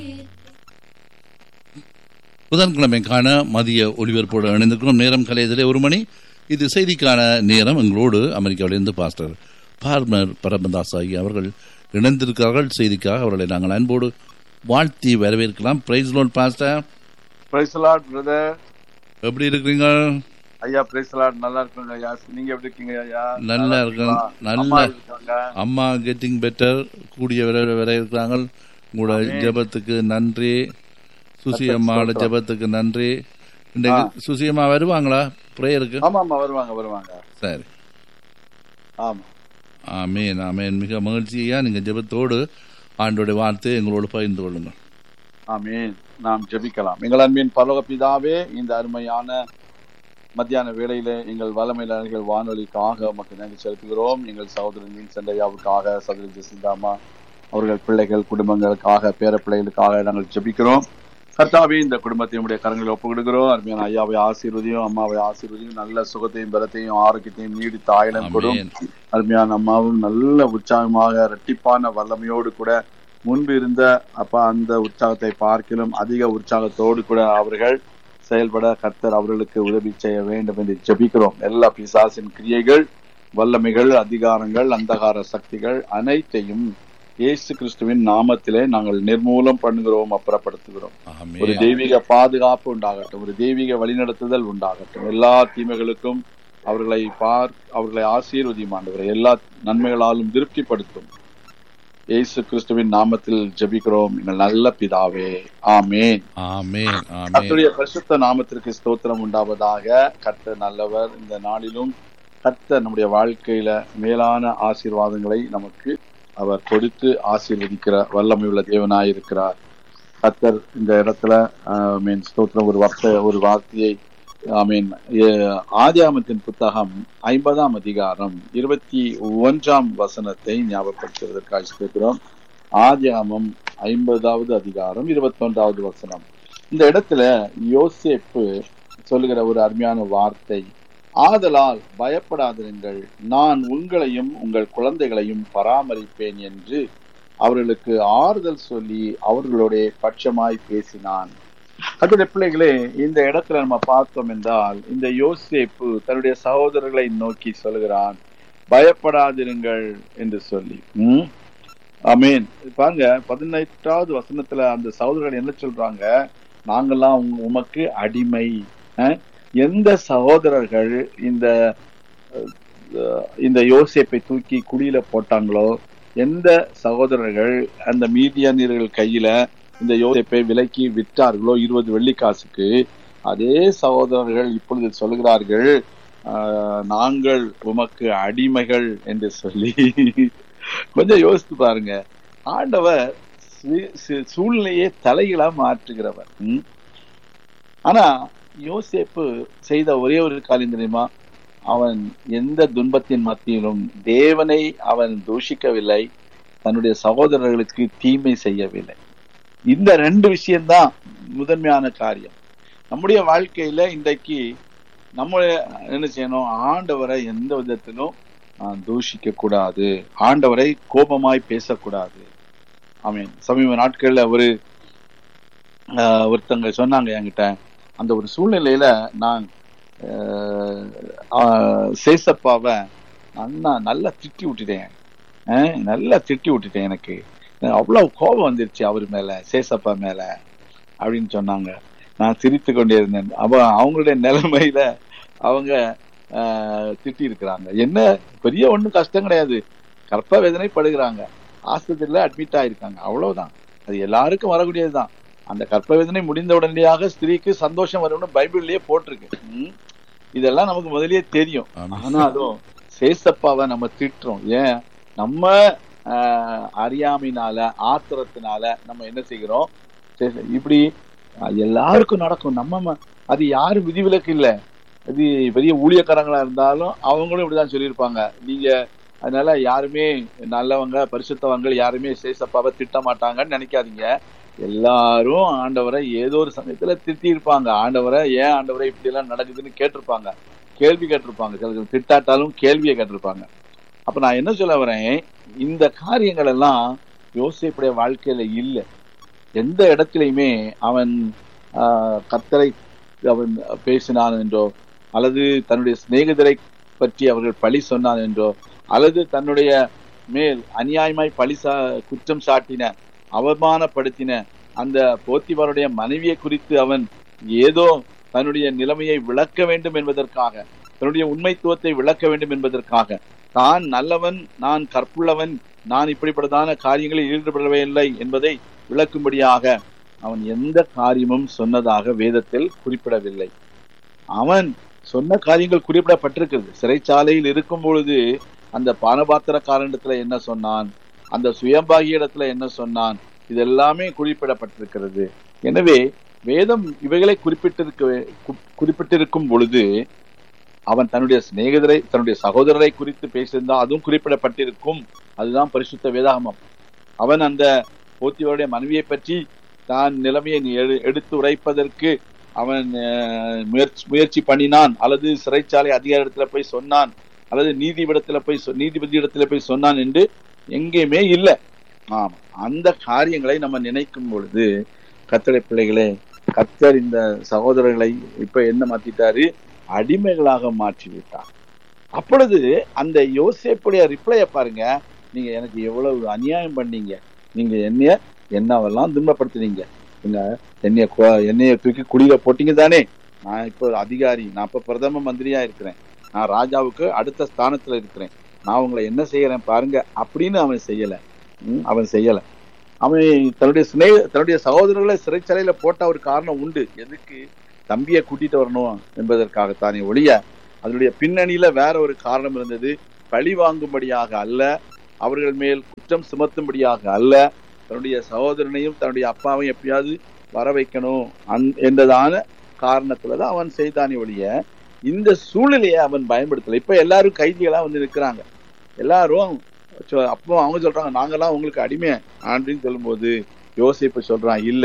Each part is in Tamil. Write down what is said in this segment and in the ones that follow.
புதன்கிழமைக்கான மதிய ஒளிபரப்போடு இணைந்திருக்கிறோம் நேரம் கலையதிலே ஒரு மணி இது செய்திக்கான நேரம் எங்களோடு அமெரிக்காவிலிருந்து பாஸ்டர் பார்மர் பரமதாஸ் ஆகிய அவர்கள் இணைந்திருக்கிறார்கள் செய்திக்காக அவர்களை நாங்கள் அன்போடு வாழ்த்தி வரவேற்கலாம் பிரைஸ் லோன் பாஸ்டர் பிரைஸ் லார்ட் பிரதர் எப்படி இருக்கிறீங்க ஐயா பிரைஸ் லார்ட் நல்லா இருக்குங்க ஐயா நீங்க எப்படி இருக்கீங்க ஐயா நல்லா இருக்கேன். நல்ல- அம்மா இருக்காங்க அம்மா கெட்டிங் பெட்டர் கூடிய வர வர இருக்கிறாங்க உங்களோட ஜெபத்துக்கு நன்றி சுசி அம்மாவோட ஜெபத்துக்கு நன்றி இன்றைக்கு சுசி அம்மா வருவாங்களா ப்ரேயருக்கு ஆமா ஆமா வருவாங்க வருவாங்க சரி ஆமா ஆமேன் ஆமேன் மிக மகிழ்ச்சியா நீங்க ஜெபத்தோடு ஆண்டோட வார்த்தை எங்களோடு பகிர்ந்து கொள்ளுங்கள் ஆமீன் நாம் ஜெபிக்கலாம் எங்கள் அன்பின் பரலோக பிதாவே இந்த அருமையான மத்தியான வேளையில எங்கள் வல்லமையாளர்கள் வானொலிக்காக உமக்கு நன்றி செலுத்துகிறோம் எங்கள் சகோதரன் மீன் சண்டையாவுக்காக சகோதரி ஜெசிந்தாமா அவர்கள் பிள்ளைகள் குடும்பங்களுக்காக பேர பிள்ளைகளுக்காக நாங்கள் ஜெபிக்கிறோம் கர்த்தாவே இந்த குடும்பத்தை உடைய கரங்களில் ஒப்புக்கிடுகிறோம் அருமையான ஐயாவை ஆசீர்வதியும் அம்மாவை ஆசீர்வதியும் நல்ல சுகத்தையும் பலத்தையும் ஆரோக்கியத்தையும் நீடித்த ஆயுளம் கொடும் ஆமென். அருமையான அம்மாவும் நல்ல உற்சாகமாக இரட்டிப்பான வல்லமையோடு கூட முன்பு இருந்த அப்பா அந்த உற்சாகத்தை பார்க்கிலும் அதிக உற்சாகத்தோடு கூட அவர்கள் செயல்பட கர்த்தர் அவர்களுக்கு உதவி செய்ய வேண்டும் என்று ஜெபிக்கிறோம் எல்லா பிசாசின் கிரியைகள் வல்லமைகள் அதிகாரங்கள் அந்தகார சக்திகள் அனைத்தையும் இயேசு கிறிஸ்துவின் நாமத்திலே நாங்கள் நிர்மூலம் பண்ணுகிறோம் அப்புறப்படுத்துகிறோம் ஒரு ஆமென் தெய்வீக பாதுகாப்பு உண்டாகட்டும் ஒரு தெய்வீக வழிநடத்துதல் உண்டாகட்டும் எல்லா தீமைகளுக்கும் அவர்களை பார் அவர்களை ஆசீர்வதியும் ஆண்டவரை எல்லா நன்மைகளாலும் திருப்திப்படுத்தும் இயேசு கிறிஸ்துவின் நாமத்தில் ஜெபிக்கிறோம் எங்கள் நல்ல பிதாவே ஆமேன் ஆமென் ஆமென் கர்த்தருடைய பரிசுத்த நாமத்திற்கு ஸ்தோத்திரம் உண்டாவதாக கர்த்தர் நல்லவர் இந்த நாளிலும் கர்த்தர் நம்முடைய வாழ்க்கையில மேலான ஆசீர்வாதங்களை நமக்கு அவர் கொடுத்து ஆசீர்வதிக்கிற வல்லமை உள்ள தேவனாயிருக்கிறார் கர்த்தர் இந்த இடத்துல மீன் ஸ்தோத்திரம் ஒரு வார்த்தை ஒரு வார்த்தையை மீன் ஆதியாமத்தின் புத்தகம் ஐம்பதாம் அதிகாரம் இருபத்தி ஒன்றாம் வசனத்தை ஞாபகப்படுத்துவதற்காக ஸ்தோத்திரம் ஆதியாமம் ஐம்பதாவது அதிகாரம் இருபத்தொன்றாவது வசனம் இந்த இடத்துல யோசேப்பு சொல்லுகிற ஒரு அருமையான வார்த்தை ஆதலால் பயப்படாதிருங்கள் நான் உங்களையும் உங்கள் குழந்தைகளையும் பராமரிப்பேன் என்று அவர்களுக்கு ஆறுதல் சொல்லி அவர்களுடைய பட்சமாய் பேசினான் அதோட பிள்ளைகளே இந்த இடத்துல நம்ம பார்த்தோம் என்றால் இந்த யோசேப்பு தன்னுடைய சகோதரர்களை நோக்கி சொல்கிறான் பயப்படாதிருங்கள் என்று சொல்லி ம் அமீன் பாருங்க பதினெட்டாவது வசனத்துல அந்த சகோதரர்கள் என்ன சொல்றாங்க நாங்கெல்லாம் உங்க- உமக்கு அடிமை அஹ், எந்த சகோதரர்கள் இந்த அஹ், இந்த யோசேப்பை தூக்கி குழியில போட்டாங்களோ எந்த சகோதரர்கள் அந்த மீதியானியர்கள் கையில இந்த யோசேப்பை விலைக்கு விற்றார்களோ இருபது வெள்ளிக்காசுக்கு அதே சகோதரர்கள் இப்பொழுது சொல்கிறார்கள் ஆஹ், நாங்கள் உமக்கு அடிமைகள் என்று சொல்லி கொஞ்சம் யோசித்து பாருங்க ஆண்டவர் சி- சி- சூழ்நிலையை தலைகளா மாற்றுகிறவர் ம்? ஆனா யோசேப்பு செய்த ஒரே ஒரு காரியம் தெரியுமா அவன் எந்த துன்பத்தின் மத்தியிலும் தேவனை அவன் தூஷிக்கவில்லை தன்னுடைய சகோதரர்களுக்கு தீமை செய்யவில்லை இந்த ரெண்டு விஷயம்தான் முதன்மையான காரியம் நம்முடைய வாழ்க்கையில இன்றைக்கு நம்ம என்ன செய்யணும் ஆண்டவரை எந்த விதத்திலும் ஆஹ், தூஷிக்க கூடாது ஆண்டவரை கோபமாய் பேசக்கூடாது ஆமீன் சமீப நாட்கள்ல ஒரு ஆஹ், ஒருத்தங்க சொன்னாங்க என்கிட்ட அந்த ஒரு சூழ்நிலையில நான் ஆஹ், ஆஹ், சேசப்பாவை நல்லா நல்லா திட்டி விட்டுட்டேன் ஆஹ், நல்லா திட்டி விட்டுட்டேன் எனக்கு அவ்வளவு கோபம் வந்துருச்சு அவர் மேல சேசப்பா மேல அப்படின்னு சொன்னாங்க நான் சிரித்து கொண்டே இருந்தேன் அவ அவங்களுடைய நிலைமையில அவங்க ஆஹ், திட்டி இருக்கிறாங்க என்ன பெரிய ஒண்ணும் கஷ்டம் கிடையாது கற்ப வேதனை படுகிறாங்க ஆஸ்பத்திரியில அட்மிட் ஆயிருக்காங்க அவ்வளவுதான் அது எல்லாருக்கும் வரக்கூடியதுதான் அந்த கற்ப வேதனை முடிந்த உடனடியாக ஸ்திரீக்கு சந்தோஷம் வரும்னு பைபிள்லயே போட்டிருக்கு ம். இதெல்லாம் நமக்கு முதல்லயே தெரியும் ஆமென். ஆனாலும் சேசப்பாவை நம்ம திட்டுறோம் ஏன் நம்ம ஆஹ், அறியாமையினால ஆத்திரத்தினால நம்ம என்ன செய்கிறோம் சே- இப்படி ஆஹ், எல்லாருக்கும் நடக்கும் நம்ம ம- அது யாரும் விதிவிலக்கு இல்ல அது பெரிய ஊழியக்காரங்களா இருந்தாலும் அவங்களும் இப்படிதான் சொல்லியிருப்பாங்க நீங்க அதனால யாருமே நல்லவங்க பரிசுத்தவங்க யாருமே சேசப்பாவை திட்ட மாட்டாங்கன்னு நினைக்காதீங்க எல்லாரும் ஆண்டவரை ஏதோ ஒரு சமயத்துல திட்டி இருப்பாங்க ஆண்டவரை ஏன் ஆண்டவரை இப்படி எல்லாம் நடக்குதுன்னு கேட்டிருப்பாங்க கேள்வி கேட்டிருப்பாங்க சில திட்டாட்டாலும் கேள்வியை கேட்டிருப்பாங்க அப்ப நான் என்ன சொல்ல வரேன் இந்த காரியங்கள் எல்லாம் யோசிப்புடைய வாழ்க்கையில இல்ல எந்த இடத்திலையுமே அவன் ஆஹ், கர்த்தரை அவன் பேசினான் என்றோ அல்லது தன்னுடைய சிநேகிதரை பற்றி அவர்கள் பழி சொன்னான் என்றோ அல்லது தன்னுடைய மேல் அநியாயமாய் பழி சா குற்றம் சாட்டின அவமானப்படுத்தின அந்த போத்திபாருடைய மனைவியை குறித்து அவன் ஏதோ தன்னுடைய நிலைமையை விளக்க வேண்டும் என்பதற்காக தன்னுடைய உண்மைத்துவத்தை விளக்க வேண்டும் என்பதற்காக தான் நல்லவன் நான் கற்புள்ளவன் நான் இப்படிப்பட்டதான காரியங்களில் ஈடுபடவே இல்லை என்பதை விளக்கும்படியாக அவன் எந்த காரியமும் சொன்னதாக வேதத்தில் குறிப்பிடவில்லை அவன் சொன்ன காரியங்கள் குறிப்பிடப்பட்டிருக்கிறது சிறைச்சாலையில் இருக்கும் பொழுது அந்த பானபாத்திரக்காரனிடத்துல என்ன சொன்னான் அந்த சுயம்பாகி இடத்துல என்ன சொன்னான் இது எல்லாமே குறிப்பிடப்பட்டிருக்கிறது எனவே வேதம் இவைகளை குறிப்பிட்டிருக்க கு- குறிப்பிட்டிருக்கும் பொழுது அவன் தன்னுடைய சிநேகிதரை தன்னுடைய சகோதரரை குறித்து பேசியிருந்தால் அதுவும் குறிப்பிடப்பட்டிருக்கும் அதுதான் பரிசுத்த வேதாகமம் அவன் அந்த போத்தியோடைய மனைவியை பற்றி தான் நிலைமையை எடு- எடுத்து உரைப்பதற்கு அவன் அஹ், முயற்சி முயற்சி பண்ணினான் அல்லது சிறைச்சாலை அதிகாரத்துல போய் சொன்னான் அல்லது நீதிபடத்துல போய் சொ- நீதிபதி இடத்துல போய் சொன்னான் என்று எங்கேயுமே இல்லை ஆமா அந்த காரியங்களை நம்ம நினைக்கும் பொழுது கத்தடை பிள்ளைகளே கத்தர் இந்த சகோதரர்களை இப்ப என்ன மாத்திட்டாரு அடிமைகளாக மாற்றி விட்டார் அப்பொழுது அந்த யோசேப்புடைய ரிப்ளைய பாருங்க நீங்க எனக்கு எவ்வளவு அநியாயம் பண்ணீங்க நீங்க என்னைய என்னவெல்லாம் துன்பப்படுத்துனீங்க நீங்க என்னைய கொ- என்னைய தூக்கி குழியில போட்டீங்க தானே நான் இப்போ அதிகாரி நான் இப்ப பிரதம மந்திரியா இருக்கிறேன் நான் ராஜாவுக்கு அடுத்த ஸ்தானத்துல இருக்கிறேன் நான் உங்களை என்ன செய்யறேன் பாருங்க அப்படின்னு அவன் செய்யல ம், அவன் செய்யல அவன் தன்னுடைய சிநேக தன்னுடைய சகோதரர்களை சிறைச்சாலையில போட்ட ஒரு காரணம் உண்டு எதுக்கு தம்பியை கூட்டிட்டு வரணும் என்பதற்காகத்தானே ஒழிய அதனுடைய பின்னணியில வேற ஒரு காரணம் இருந்தது பழி வாங்கும்படியாக அல்ல அவர்கள் மேல் குற்றம் சுமத்தும்படியாக அல்ல தன்னுடைய சகோதரனையும் தன்னுடைய அப்பாவையும் எப்படியாவது வர வைக்கணும் அந் என்றதான காரணத்துலதான் அவன் செய்தானே ஒழிய இந்த சூழ்நிலையை அவன் பயன்படுத்தல இப்ப எல்லாரும் கைதிகளா வந்து நிற்கிறாங்க எல்லாரும் சொ- அப்போ அவங்க சொல்றாங்க நாங்கெல்லாம் உங்களுக்கு அடிமை அப்படின்னு சொல்லும்போது யோசிப்பு சொல்றான் இல்ல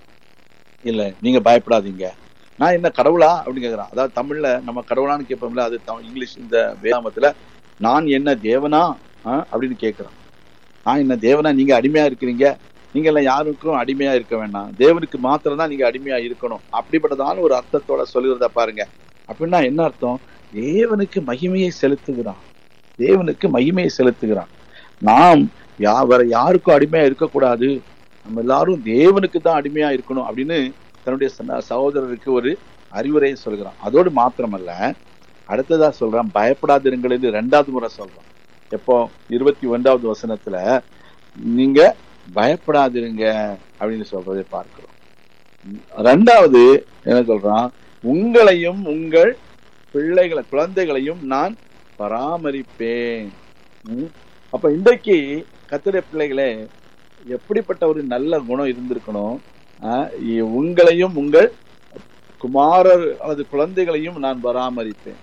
இல்ல நீங்க பயப்படாதீங்க நான் என்ன கடவுளா அப்படின்னு கேக்குறான் அதாவது தமிழ்ல நம்ம கடவுளான்னு கேட்போம்ல அது தமிழ் இங்கிலீஷ் இந்த வேதாமத்துல நான் என்ன தேவனா ஆ? அப்படின்னு கேட்கிறான் நான் என்ன தேவனா நீங்க அடிமையா இருக்கிறீங்க நீங்க எல்லாம் யாருக்கும் அடிமையா இருக்க வேண்டாம் தேவனுக்கு மாத்திரம் தான் நீங்க அடிமையா இருக்கணும் அப்படிப்பட்டதான ஒரு அர்த்தத்தோட சொல்லுகிறத பாருங்க அப்படின்னா என்ன அர்த்தம் தேவனுக்கு மகிமையை செலுத்துகிறான் தேவனுக்கு மகிமையை செலுத்துகிறான் நாம் யா வேற யாருக்கும் அடிமையா இருக்கக்கூடாது நம்ம எல்லாரும் தேவனுக்கு தான் அடிமையா இருக்கணும் அப்படின்னு தன்னுடைய சன- சகோதரருக்கு ஒரு அறிவுரையை சொல்கிறான் அதோடு மாத்திரமல்ல அடுத்ததா சொல்றான் பயப்படாதிருங்கள் என்று ரெண்டாவது முறை சொல்றான் எப்போ இருபத்தி ஒன்றாவது வசனத்துல நீங்க பயப்படாதிருங்க அப்படின்னு சொல்றதை பார்க்கிறோம் ரெண்டாவது என்ன சொல்றான் உங்களையும் உங்கள் பிள்ளைகளை குழந்தைகளையும் நான் பராமரிப்பேன் ம். அப்ப இன்றைக்கு கத்திர பிள்ளைகளே எப்படிப்பட்ட ஒரு நல்ல குணம் இருந்திருக்கணும் ஆ, இ- உங்களையும் உங்கள் குமாரர் அல்லது குழந்தைகளையும் நான் பராமரிப்பேன்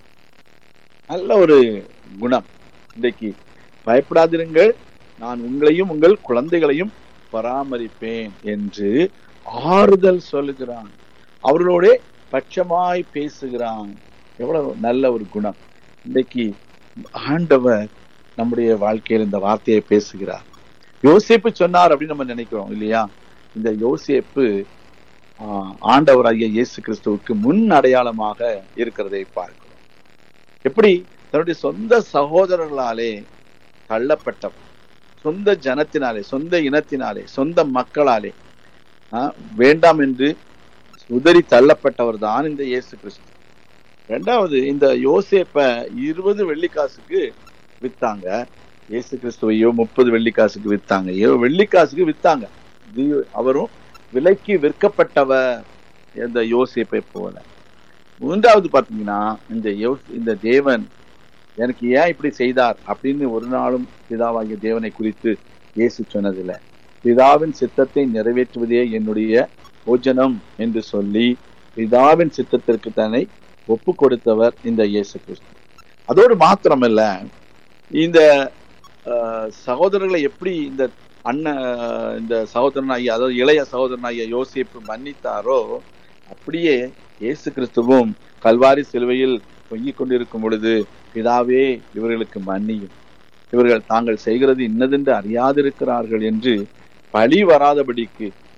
நல்ல ஒரு குணம் இன்றைக்கு பயப்படாதிருங்கள் நான் உங்களையும் உங்கள் குழந்தைகளையும் பராமரிப்பேன் என்று ஆறுதல் சொல்லுகிறான் அவர்களோட பட்சமாய் பேசுகிறான் எவ்வளவு நல்ல ஒரு குணம் இன்றைக்கு ஆண்டவர் நம்முடைய வாழ்க்கையில் இந்த வார்த்தையை பேசுகிறார் யோசேப்பு சொன்னார் அப்படின்னு நம்ம நினைக்கிறோம் இல்லையா இந்த யோசேப்பு ஆஹ், ஆண்டவராகிய இயேசு கிறிஸ்துவுக்கு முன் அடையாளமாக இருக்கிறதை பார்க்கிறோம் எப்படி தன்னுடைய சொந்த சகோதரர்களாலே தள்ளப்பட்டவர் சொந்த ஜனத்தினாலே சொந்த இனத்தினாலே சொந்த மக்களாலே ஆஹ், வேண்டாம் என்று உதறி தள்ளப்பட்டவர் தான் இந்த இயேசு கிறிஸ்து ரெண்டாவது இந்த யோசேப்ப இருபது வெள்ளிக்காசுக்கு வித்தாங்க இயேசு கிறிஸ்துவையோ முப்பது வெள்ளிக்காசுக்கு வித்தாங்க ஏ வெள்ளிக்காசுக்கு வித்தாங்க இது அவரும் விலைக்கு விற்கப்பட்டவர் இந்த யோசேப்பை போல மூன்றாவது பாத்தீங்கன்னா இந்த யோ- இந்த தேவன் எனக்கு ஏன் இப்படி செய்தார் அப்படின்னு ஒரு நாளும் பிதாவாகிய தேவனை குறித்து இயேசு சொன்னதில்லை பிதாவின் சித்தத்தை நிறைவேற்றுவதே என்னுடைய போஜனம் என்று சொல்லி பிதாவின் சித்தத்திற்கு தன்னை ஒப்பு கொடுத்தவர் இந்த இயேசு கிறிஸ்து அதோடு மாத்திரமல்ல இந்த அஹ், சகோதரர்களை எப்படி இந்த அண்ணன் இந்த சகோதரனாகிய அதாவது இளைய சகோதரனாகிய யோசேப்பு மன்னித்தாரோ அப்படியே இயேசு கிறிஸ்துவும் கல்வாரி சிலுவையில் தொங்கிக் கொண்டிருக்கும் பொழுது பிதாவே இவர்களுக்கு மன்னியும் இவர்கள் தாங்கள் செய்கிறது இன்னதென்று அறியாதிருக்கிறார்கள் என்று பழி வராதபடிக்கு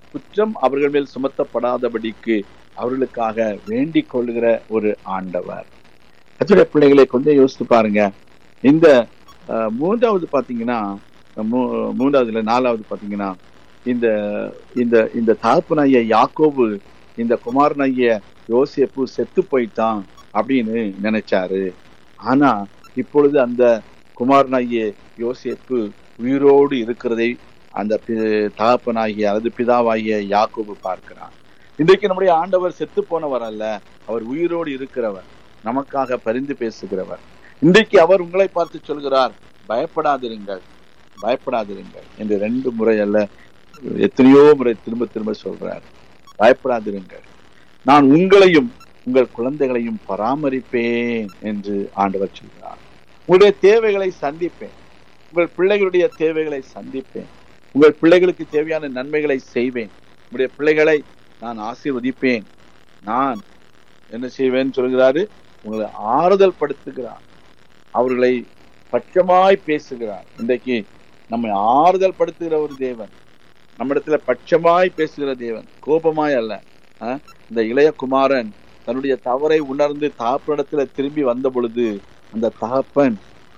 குற்றம் அவர்கள் மேல் சுமத்தப்படாதபடிக்கு அவர்களுக்காக வேண்டிக் கொள்ளுகிற ஒரு ஆண்டவர் கத்துடைய பிள்ளைகளை கொஞ்சம் யோசித்து பாருங்க இந்த அஹ், மூன்றாவது பாத்தீங்கன்னா மூ- மூன்றாவதுல நாலாவது பாத்தீங்கன்னா இந்த இந்த இந்த தகப்பனாகிய யாக்கோபு இந்த குமாரனாகிய யோசேப்பு செத்து போயிட்டான் அப்படின்னு நினைச்சாரு ஆனா இப்பொழுது அந்த குமாரனாகிய யோசேப்பு உயிரோடு இருக்கிறதை அந்த பி- தகப்பனாகிய அல்லது பிதாவாகிய யாக்கோபு பார்க்கிறான் இன்றைக்கு நம்முடைய ஆண்டவர் செத்து போனவர் அல்ல அவர் உயிரோடு இருக்கிறவர் நமக்காக பரிந்து பேசுகிறவர் இன்றைக்கு அவர் உங்களை பார்த்து சொல்கிறார் பயப்படாதிருங்கள் பயப்படாதிருங்கள் என்று ரெண்டு முறை அல்ல எத்தனையோ முறை திரும்ப திரும்ப சொல்றார் பயப்படாதிருங்கள் நான் உங்களையும் உங்கள் குழந்தைகளையும் பராமரிப்பேன் என்று ஆண்டவர் சொல்கிறார் உங்களுடைய தேவைகளை சந்திப்பேன் உங்கள் பிள்ளைகளுடைய தேவைகளை சந்திப்பேன் உங்கள் பிள்ளைகளுக்கு தேவையான நன்மைகளை செய்வேன் உங்களுடைய பிள்ளைகளை நான் ஆசீர்வதிப்பேன் நான் என்ன செய்வேன் சொல்கிறாரு உங்களை ஆறுதல் படுத்துகிறார் அவர்களை பட்சமாய் பேசுகிறார் இன்றைக்கு நம்மை ஆறுதல் படுத்துகிற ஒரு தேவன் நம்மிடத்துல பட்சமாய் பேசுகிற தேவன் கோபமாய் அல்ல அஹ், இந்த இளைய குமாரன் தன்னுடைய தவறை உணர்ந்து தகப்பனிடத்துல திரும்பி வந்த பொழுது அந்த தகப்பன்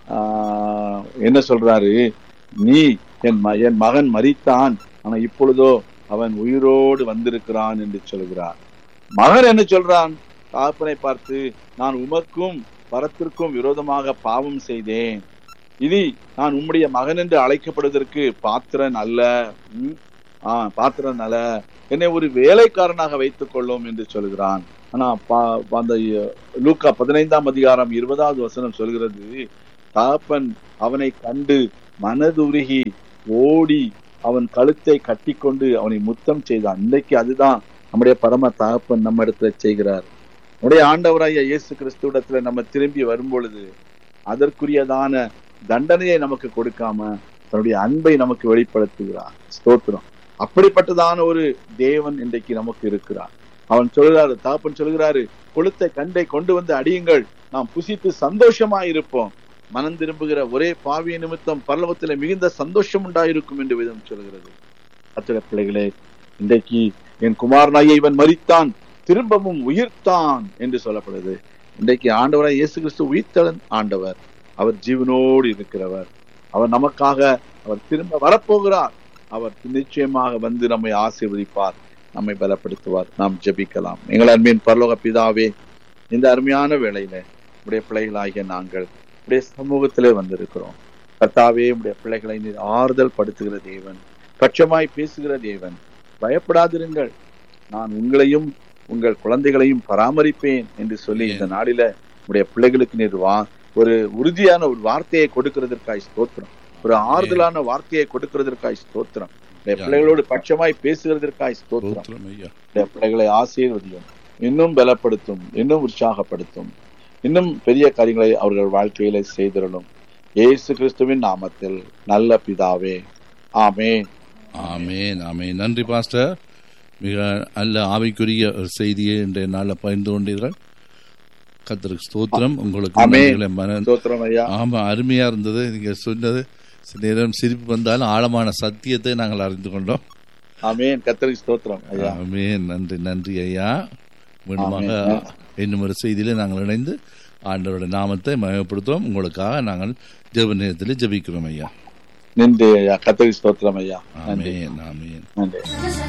ஆஹ், என்ன சொல்றாரு நீ என் ம- என் மகன் மரித்தான் ஆனா இப்பொழுதோ அவன் உயிரோடு வந்திருக்கிறான் என்று சொல்கிறார் மகன் என்ன சொல்றான் தகப்பனை பார்த்து நான் உமக்கும் பரத்திற்கும் விரோதமாக பாவம் செய்தேன் இனி நான் உம்முடைய மகன் என்று அழைக்கப்படுவதற்கு பாத்திரன் அல்ல ம், ஆ பாத்திரன் அல்ல என்னை ஒரு வேலைக்காரனாக வைத்துக் கொள்ளும் என்று சொல்கிறான் ஆனா பா- அந்த லூக்கா பதினைந்தாம் அதிகாரம் இருபதாவது வசனம் சொல்கிறது தகப்பன் அவனை கண்டு மனதுருகி ஓடி அவன் கழுத்தை கட்டிக்கொண்டு அவனை முத்தம் செய்தான் இன்னைக்கு அதுதான் நம்முடைய பரம தகப்பன் நம்ம இடத்துல செய்கிறார் நம்முடைய ஆண்டவராகிய இயேசு கிறிஸ்துவிடத்துல நம்ம திரும்பி வரும் பொழுது அதற்குரியதான தண்டனையை நமக்கு கொடுக்காம தன்னுடைய அன்பை நமக்கு வெளிப்படுத்துகிறார் ஸ்தோத்திரம் அப்படிப்பட்டதான ஒரு தேவன் இன்றைக்கு நமக்கு இருக்கிறார் அவன் சொல்கிறாரு தாப்பன் சொல்கிறாரு கொளுத்த கண்டை கொண்டு வந்து அடியுங்கள் நாம் புசித்து சந்தோஷமா இருப்போம் மனம் திரும்புகிற ஒரே பாவிய நிமித்தம் பரலவத்திலே மிகுந்த சந்தோஷம் உண்டாயிருக்கும் என்று விதம் சொல்கிறது அத்திர பிள்ளைகளே இன்றைக்கு என் குமாரனாகிய இவன் மரித்தான் திரும்பவும் உயிர்த்தான் என்று சொல்லப்படுது இன்றைக்கு ஆண்டவராய் இயேசு கிறிஸ்து உயிர்த்தலன் ஆண்டவர் அவர் ஜீவனோடு இருக்கிறவர் அவர் நமக்காக அவர் திரும்ப வரப்போகிறார் அவர் நிச்சயமாக வந்து நம்மை ஆசீர்வதிப்பார் நம்மை பலப்படுத்துவார் நாம் ஜெபிக்கலாம் எங்கள் அருமையின் பரலோக பிதாவே இந்த அருமையான வேளையில உடைய பிள்ளைகளாகிய நாங்கள் உடைய சமூகத்திலே வந்திருக்கிறோம் கர்த்தாவே உடைய பிள்ளைகளை நீர் ஆறுதல் படுத்துகிற தேவன் பட்சமாய் பேசுகிற தேவன் பயப்படாதிருங்கள் நான் உங்களையும் உங்கள் குழந்தைகளையும் பராமரிப்பேன் என்று சொல்லி இந்த நாளில உடைய பிள்ளைகளுக்கு நீர் வா ஒரு உறுதியான ஒரு வார்த்தையை கொடுக்கிறதற்காய் ஸ்தோத்திரம் ஒரு ஆறுதலான வார்த்தையை கொடுக்கிறதற்காய் ஸ்தோத்திரம் உடைய பிள்ளைகளோடு பட்சமாய் பேசுகிறதற்காய் ஸ்தோத்திரம் ஸ்தோத்திரம் ஐயா உடைய பிள்ளைகளை ஆசீர்வதியும் இன்னும் பலப்படுத்தும் இன்னும் உற்சாகப்படுத்தும் இன்னும் பெரிய காரியங்களை அவர்கள் வாழ்க்கையில செய்திடணும் இயேசு கிறிஸ்துவின் நாமத்தில் நல்ல பிதாவே ஆமென் ஆமேன் ஆமேன் நன்றி பாஸ்டர் மிக நல்ல ஆவிக்குரிய ஒரு செய்தியை இன்றைய நாளில் பகிர்ந்து கொண்டீர்கள் கத்தருக்கு ஸ்தோத்திரம் உங்களுக்கு ஆமென். நன்றிகளை மன ஸ்தோத்திரம் ஐயா ஆமா அருமையா இருந்தது நீங்க சொன்னது சில நேரம் சிரிப்பு வந்தாலும் ஆழமான சத்தியத்தை நாங்கள் அறிந்து கொண்டோம் ஆமென் கத்தருக்கு ஸ்தோத்திரம் ஐயா ஆமென் நன்றி நன்றி ஐயா மீண்டுமாக ஆமென். இன்னும் ஒரு செய்தியிலே நாங்கள் இணைந்து ஆண்டவருடைய நாமத்தை மயப்படுத்துவோம் உங்களுக்காக நாங்கள் ஜெப நேரத்தில் ஜெபிக்கிறோம் ஐயா நன்றி ஐயா கத்தருக்கு ஸ்தோத்திரம் ஐயா நன்றி ஆமேன் ஆமேன் நன்றி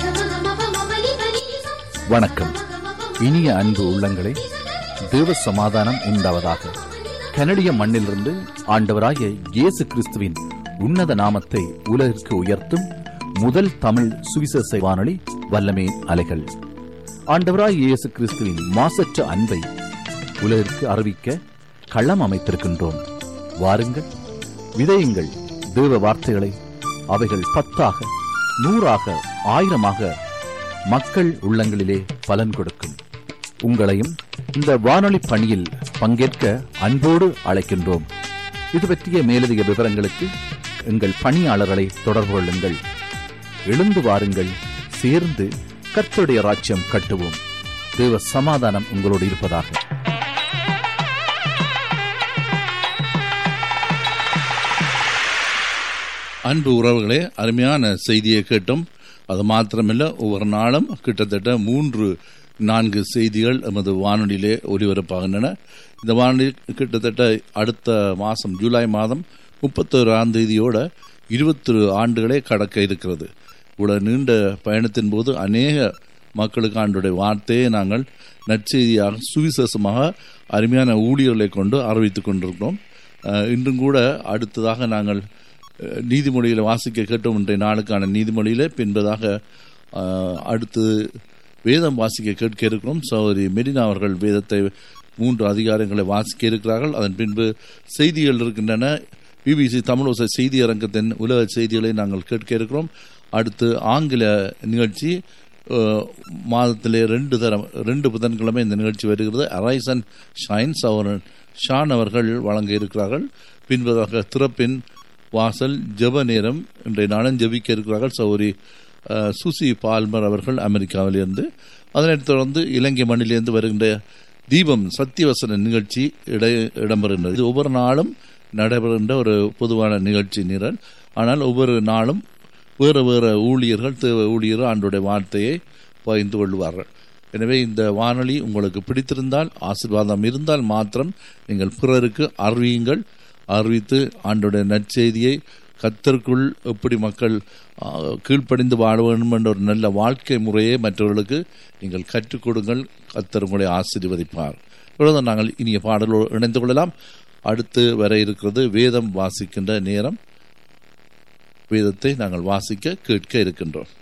வணக்கம் இனிய அன்பு உள்ளங்களே தேவ சமாதானம் உண்டாவதாக கனடிய மண்ணிலிருந்து ஆண்டவராகிய இயேசு கிறிஸ்துவின் உன்னத நாமத்தை உலகிற்கு உயர்த்தும் முதல் தமிழ் சுவிசேஷ வானொலி வல்லமே அலைகள் ஆண்டவராகிய இயேசு கிறிஸ்துவின் மாசற்ற அன்பை உலகிற்கு அறிவிக்க களம் அமைத்திருக்கின்றோம் வாருங்கள் விதையுங்கள் தேவ வார்த்தைகளை அவைகள் பத்தாக நூறாக ஆயிரமாக மக்கள் உள்ளங்களிலே பலன் கொடுக்கும் உங்களையும் இந்த வானொலி பணியில் பங்கேற்க அன்போடு அழைக்கின்றோம் இது பற்றிய மேலதிக விவரங்களுக்கு எங்கள் பணியாளர்களை தொடர்பு கொள்ளுங்கள் எழுந்து வாருங்கள் சேர்ந்து கர்த்தருடைய ராஜ்யம் கட்டுவோம் தேவ சமாதானம் உங்களோடு இருப்பதாக அன்பு உறவுகளே அருமையான செய்தியை கேட்டோம் அது மாத்திரமல்ல ஒவ்வொரு நாளும் கிட்டத்தட்ட மூன்று நான்கு செய்திகள் எமது வானொலியிலே ஒலிபரப்பாகின்றன இந்த வானொலி கிட்டத்தட்ட அடுத்த மாதம் ஜூலை மாதம் முப்பத்தோராம் தேதியோட இருபத்தொரு ஆண்டுகளே கடக்க இருக்கிறது இவ்வளவு நீண்ட பயணத்தின் போது அநேக மக்களுக்கு ஆண்டுடைய வார்த்தையை நாங்கள் நற்செய்தியாக சுவிசேஷமாக அருமையான ஊழியர்களை கொண்டு அறிவித்துக் கொண்டிருக்கிறோம் அஹ், இன்றும் கூட அடுத்ததாக நாங்கள் அஹ், நீதிமொழியில் வாசிக்க கேட்டோம் இன்றைய நாளுக்கான நீதிமொழியிலே பின்பதாக அஹ், அடுத்து வேதம் வாசிக்க கேட்க இருக்கிறோம் சகோதரி மெரினா அவர்கள் வேதத்தை மூன்று அதிகாரங்களை வாசிக்க இருக்கிறார்கள் அதன் பின்பு செய்திகள் இருக்கின்றன பிபிசி தமிழோசை செய்தி அரங்கத்தின் உலக செய்திகளை நாங்கள் கேட்க இருக்கிறோம் அடுத்து ஆங்கில நிகழ்ச்சி அஹ், மாதத்திலே ரெண்டு தரம் ரெண்டு புதன்கிழமை இந்த நிகழ்ச்சி வருகிறது அரைஸ் அண்ட் ஷைன்ஸ் அவர் ஷான் அவர்கள் வழங்க இருக்கிறார்கள் பின்பதாக திறப்பின் வாசல் ஜெப நேரம் இன்றைய நாளும் ஜெபிக்க இருக்கிறார்கள் சௌரி அஹ், சுசி பால்மர் அவர்கள் அமெரிக்காவிலிருந்து அதனைத் தொடர்ந்து இலங்கை மண்ணிலிருந்து வருகின்ற தீபம் சத்தியவசன நிகழ்ச்சி இட இடம்பெறுகின்றது இது ஒவ்வொரு நாளும் நடைபெறுகின்ற ஒரு பொதுவான நிகழ்ச்சி நிரல் ஆனால் ஒவ்வொரு நாளும் வேறு வேறு ஊழியர்கள் தேவ ஊழியர்கள் ஆண்டுடைய வார்த்தையை பகிர்ந்து கொள்வார்கள் எனவே இந்த வானொலி உங்களுக்கு பிடித்திருந்தால் ஆசீர்வாதம் இருந்தால் மாத்திரம் நீங்கள் பிறருக்கு அறிவியுங்கள் அறிவித்து ஆண்டுடைய நற்செய்தியை கத்தருக்குள் எப்படி மக்கள் ஆ, கீழ்ப்படிந்து வாழ வேண்டும் என்ற ஒரு நல்ல வாழ்க்கை முறையை மற்றவர்களுக்கு நீங்கள் கற்றுக் கொடுங்கள் கத்தர் உங்களை ஆசீர்வதிப்பார் இவ்வளவுதான் நாங்கள் இனிய பாடலோடு இணைந்து கொள்ளலாம் அடுத்து வர இருக்கிறது வேதம் வாசிக்கின்ற நேரம் வேதத்தை நாங்கள் வாசிக்க கேட்க இருக்கின்றோம்